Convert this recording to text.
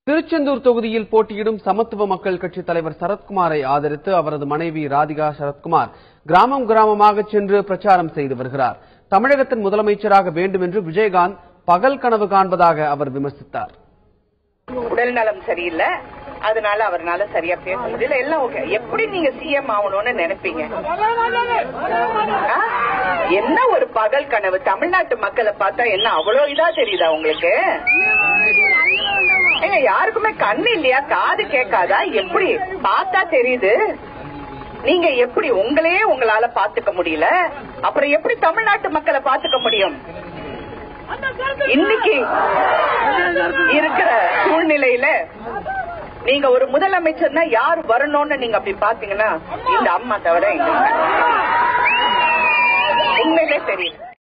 திருச்செந்தூர் தொகுதியில் போட்டியிடும் சமத்துவ மக்கள் கட்சித் தலைவர் சரத்குமாரை ஆதரித்து அவரது மனைவி ராதிகா சரத்குமார் கிராமம் கிராமமாக சென்று பிரச்சாரம் செய்து வருகிறார் தமிழகத்தின் முதலமைச்சராக வேண்டும் என்று விஜயகாந்த் பகல் கனவு காண்பதாக அவர் விமர்சித்தார் உடல் நலம் சரியில்லை அதனால அவர்னால சரியா பேச முடியல எல்லாம் ஓகே எப்படி நீங்க சிஎம் ஆகணும்னு நினைப்பீங்க ஆ? என்ன ஒரு பகல் கனவு தமிழ்நாட்டு மக்களை பார்த்தா என்ன அவ்வளவு இதா தெரியுதா உங்களுக்கு ஏங்க யாருக்குமே கண்ணு இல்லையா காது கேட்காதா எப்படி பார்த்தா தெரியுது நீங்க எப்படி உங்களையே உங்களால பாத்துக்க முடியல அப்புறம் எப்படி தமிழ்நாட்டு மக்களை பாத்துக்க முடியும் இன்னைக்கு இருக்கிற சூழ்நிலையில நீங்க ஒரு முதலமைச்சர்னா யார் வரணும்னு நீங்க அப்படி பாத்தீங்கன்னா இந்த அம்மா தவிர எங்க உண்மையிலே தெரியும்